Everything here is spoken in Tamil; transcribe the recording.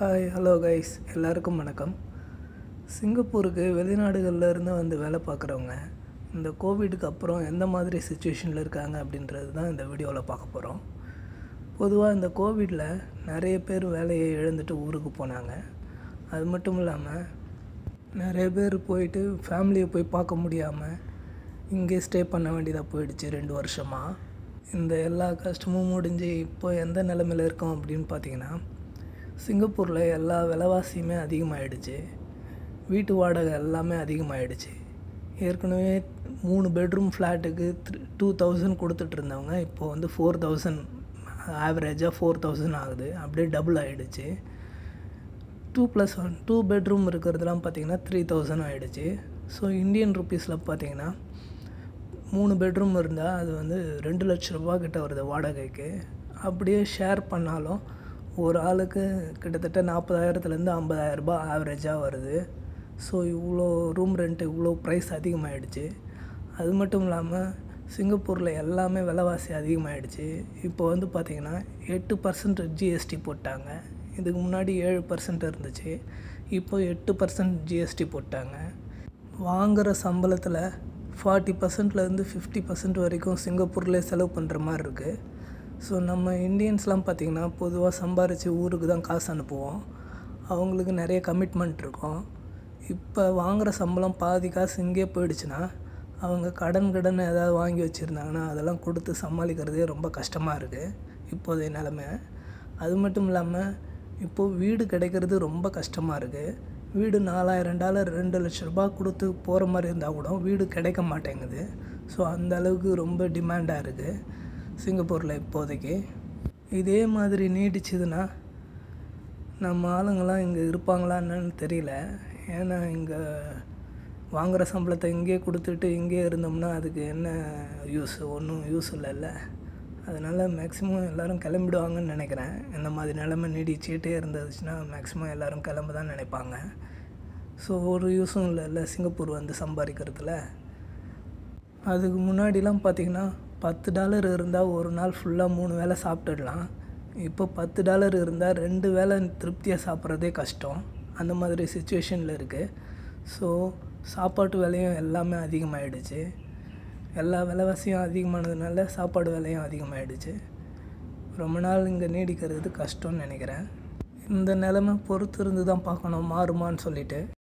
ஹாய் ஹலோ கைஸ் எல்லாருக்கும் வணக்கம் சிங்கப்பூருக்கு வெளிநாடுகளில் இருந்து வந்து வேலை பார்க்குறவங்க இந்த கோவிடுக்கு அப்புறம் எந்த மாதிரி சுச்சுவேஷனில் இருக்காங்க அப்படின்றது தான் இந்த வீடியோவில் பார்க்க போகிறோம் பொதுவாக இந்த கோவிடில் நிறைய பேர் வேலையை இழந்துட்டு ஊருக்கு போனாங்க அது மட்டும் இல்லாமல் நிறைய பேர் போயிட்டு ஃபேமிலியை போய் பார்க்க முடியாமல் இங்கே ஸ்டே பண்ண வேண்டியதாக போயிடுச்சு ரெண்டு வருஷமாக இந்த எல்லா கஷ்டமும் முடிஞ்சு இப்போ எந்த நிலமையில இருக்கோம் அப்படின்னு பார்த்தீங்கன்னா சிங்கப்பூரில் எல்லா விலைவாசியுமே அதிகமாகிடுச்சு வீட்டு வாடகை எல்லாமே அதிகமாகிடுச்சு ஏற்கனவே மூணு பெட்ரூம் ஃப்ளாட்டுக்கு த்ரீ டூ தௌசண்ட் கொடுத்துட்டு இருந்தவங்க இப்போ வந்து ஃபோர் தௌசண்ட் ஆவரேஜாக ஃபோர் தௌசண்ட் ஆகுது அப்படியே டபுள் ஆகிடுச்சு two plus one two bedroom இருக்கிறதுலாம் பார்த்தீங்கன்னா த்ரீ தௌசண்ட் ஆகிடுச்சு ஸோ இந்தியன் ருப்பீஸில் பார்த்தீங்கன்னா மூணு பெட்ரூம் இருந்தால் அது வந்து ரெண்டு லட்ச ரூபா கிட்ட வருது வாடகைக்கு அப்படியே ஷேர் பண்ணாலும் ஒரு ஆளுக்கு கிட்டத்தட்ட நாற்பதாயிரத்துலேருந்து ஐம்பதாயிரரூபா ஆவரேஜாக வருது ஸோ இவ்வளோ ரூம் ரெண்ட்டு இவ்வளோ ப்ரைஸ் அதிகமாகிடுச்சு அது மட்டும் இல்லாமல் சிங்கப்பூரில் எல்லாமே விலைவாசி அதிகமாகிடுச்சு இப்போ வந்து பார்த்திங்கன்னா எட்டு பர்சன்ட் ஜிஎஸ்டி போட்டாங்க இதுக்கு முன்னாடி ஏழு பர்சன்ட் இருந்துச்சு இப்போ எட்டு பர்சன்ட் ஜிஎஸ்டி போட்டாங்க வாங்குகிற சம்பளத்தில் ஃபார்ட்டி பர்சன்ட்லேருந்து ஃபிஃப்டி பர்சன்ட் வரைக்கும் சிங்கப்பூர்லேயே செலவு பண்ணுற மாதிரி இருக்குது ஸோ நம்ம இந்தியன்ஸ்லாம் பார்த்திங்கன்னா பொதுவாக சம்பாரித்து ஊருக்கு தான் காசு அனுப்புவோம் அவங்களுக்கு நிறைய கமிட்மெண்ட் இருக்கும் இப்போ வாங்குகிற சம்பளம் பாதி காசு இங்கே போயிடுச்சுன்னா அவங்க கடன் கடன் ஏதாவது வாங்கி வச்சுருந்தாங்கன்னா அதெல்லாம் கொடுத்து சமாளிக்கிறதே ரொம்ப கஷ்டமாக இருக்குது இப்போதைய நிலமை அது மட்டும் இல்லாமல் இப்போது வீடு கிடைக்கிறது ரொம்ப கஷ்டமாக இருக்குது வீடு நாலாயிரம் டாலர் ரெண்டு லட்ச ரூபாய் கொடுத்து போகிற மாதிரி இருந்தால் கூட வீடு கிடைக்க மாட்டேங்குது ஸோ அந்த அளவுக்கு ரொம்ப டிமாண்டாக இருக்குது சிங்கப்பூரில் இப்போதைக்கு இதே மாதிரி நீடிச்சுதுன்னா நம்ம ஆளுங்கள்லாம் இங்கே இருப்பாங்களா என்னன்னு தெரியல ஏன்னா இங்கே வாங்குகிற சம்பளத்தை இங்கேயே கொடுத்துட்டு இங்கேயே இருந்தோம்னா அதுக்கு என்ன யூஸ் ஒன்றும் யூஸ் இல்லைல்ல அதனால் மேக்ஸிமம் எல்லோரும் கிளம்பிடுவாங்கன்னு நினைக்கிறேன் இந்த மாதிரி நிலமை நீடிச்சிட்டே இருந்துச்சுன்னா மேக்ஸிமம் எல்லோரும் கிளம்ப தான் நினைப்பாங்க ஸோ ஒரு யூஸும் இல்லைல்ல சிங்கப்பூர் வந்து சம்பாதிக்கிறதுல அதுக்கு முன்னாடிலாம் பார்த்திங்கன்னா பத்து டாலர் இருந்தால் ஒரு நாள் ஃபுல்லாக மூணு வேளை சாப்பிட்டுடலாம் இப்போ பத்து டாலர் இருந்தால் ரெண்டு வேளை திருப்தியாக சாப்பிட்றதே கஷ்டம் அந்த மாதிரி சுச்சுவேஷனில் இருக்குது ஸோ சாப்பாட்டு விலையும் எல்லாமே அதிகமாகிடுச்சு எல்லா விலைவாசியும் அதிகமானதுனால சாப்பாடு விலையும் அதிகமாகிடுச்சு ரொம்ப நாள் இங்கே நீடிக்கிறது கஷ்டம்னு நினைக்கிறேன் இந்த நிலமை பொறுத்து இருந்து தான் பார்க்கணும் மாறுமான்னு சொல்லிட்டு